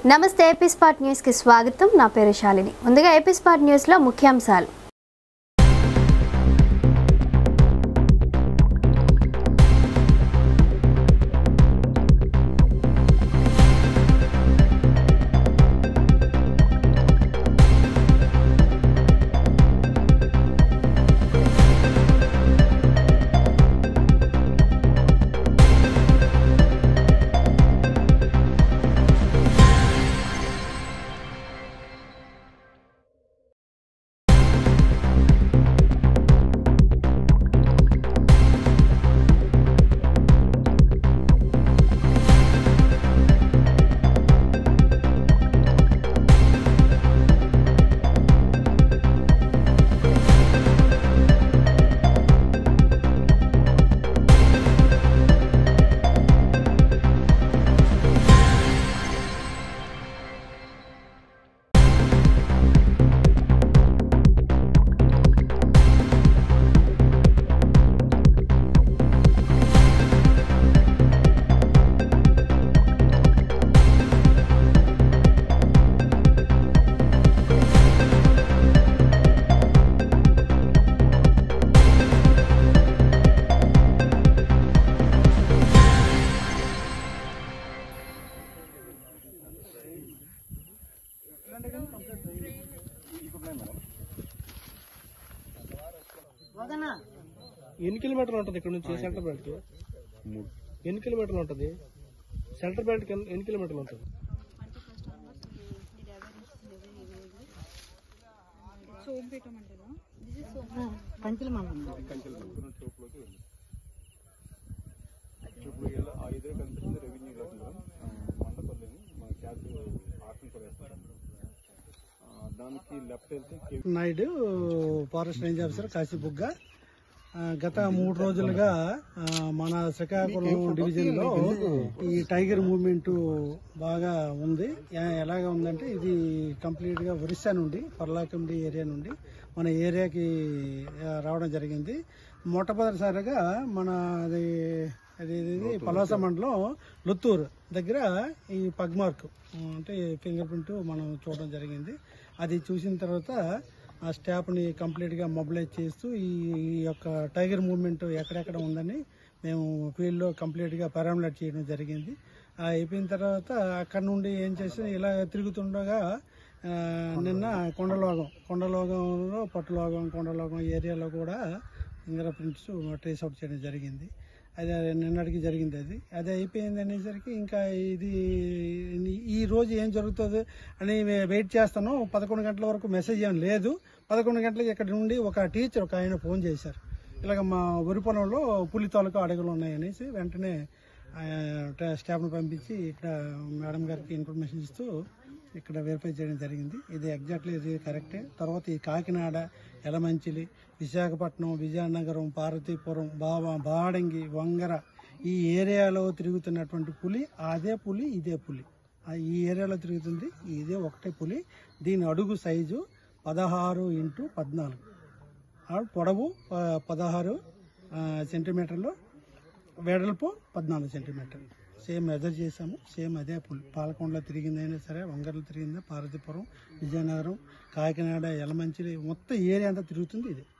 నమస్తే AP spot న్యూస్కి స్వాగతం నా పేరు శాలిని ముందుగా ఏపీ స్పాట్ న్యూస్లో ముఖ్యాంశాలు ఎన్ని కిలోమీటర్లు ఉంటుంది ఇక్కడ నుంచి సెంటర్ బెల్ట్ ఎన్ని కిలోమీటర్లు ఉంటుంది సెంటర్ బెల్ట్ కి ఎన్ని కిలోమీటర్లు ఉంటుంది ఇప్పుడు ఇలా ఆ ఎదురు కనిపిస్తుంది రెవెన్యూ ఇలాట్లో మండపల్లిని మన క్యాబ్ ఆర్టింగ్ వేస్తారు ఆ, దానికి లెఫ్ట్ వెళ్తే K- Naidu forest range officer Kasibugga ఆ, గత మూడు రోజులుగా ఆ, మన శ్రీకాకుళం డివిజన్ లో ఈ టైగర్ మూవ్మెంట్ బాగా ఉంది ఎ- ఎలాగా ఉందంటే ఇది కంప్లీట్ గా ఒరిస్సా నుండి పర్లాకండి ఏరియా నుండి మన ఏరియాకి ఆ, రావడం జరిగింది మొట్టమొదటిసారిగా మన అది అది ఇది పలాస మండలం లొత్తూరు దగ్గర ఈ పగ్మార్క్ అంటే ఫింగర్ ప్రింట్ మనం చూడడం జరిగింది అది చూసిన తర్వాత ఆ స్టాఫ్ని కంప్లీట్గా మొబిలైజ్ చేస్తూ ఈ ఈ యొక్క టైగర్ మూవ్మెంట్ ఎక్కడెక్కడ ఉందని మేము ఫీల్డ్లో కంప్లీట్గా పారామిలేట్ చేయడం జరిగింది ఆ అయిపోయిన తర్వాత అక్కడ నుండి ఏం చేసి ఇలా తిరుగుతుండగా ఆ, నిన్న కొండలోగం కొండలోగంలో పట్టులోగం కొండలోగం ఏరియాలో కూడా ఫింగర్ ప్రింట్స్ ట్రేస్ అవుట్ చేయడం జరిగింది అది నిన్నటికి జరిగింది అది అది అయిపోయింది అనేసరికి ఇంకా ఇది ఈ రోజు ఏం జరుగుతుంది అని మే- వెయిట్ చేస్తాను పదకొండు గంటల వరకు మెసేజ్ ఏం లేదు పదకొండు గంటలకి ఇక్కడ నుండి ఒక టీచర్ ఒక ఆయన ఫోన్ చేశారు ఇలాగ మా వరి పొలంలో పులి తాలూకా అడవులు ఉన్నాయనేసి వెంటనే ఆ, స్టాఫ్ను పంపించి ఇక్కడ మేడం గారికి ఇన్ఫర్మేషన్ ఇస్తూ ఇక్కడ వెరిఫై చేయడం జరిగింది ఇది ఎగ్జాక్ట్లీ ఇది కరెక్టే తర్వాత ఈ కాకినాడ యలమంచిలి విశాఖపట్నం విజయనగరం పార్వతీపురం బావ బాడంగి వంగర ఈ ఏరియాలో తిరుగుతున్నటువంటి పులి అదే పులి ఇదే పులి ఆ ఈ ఏరియాలో తిరుగుతుంది ఇదే ఒకటే పులి దీని అడుగు సైజు పదహారు ఇంటూ పద్నాలుగు ఆ పొడవు ఆ, పదహారు ఆ, సెంటీమీటర్లు వెడల్పు పద్నాలుగు సెంటీమీటర్లు సేమ్ మెజర్ చేసాము సేమ్ అదే పులి పాలకొండలో తిరిగిందైనా సరే వంగరలో తిరిగిందా పార్వతీపురం విజయనగరం కాకినాడ యలమంచిలి మొత్తం ఏరియా అంతా తిరుగుతుంది ఇది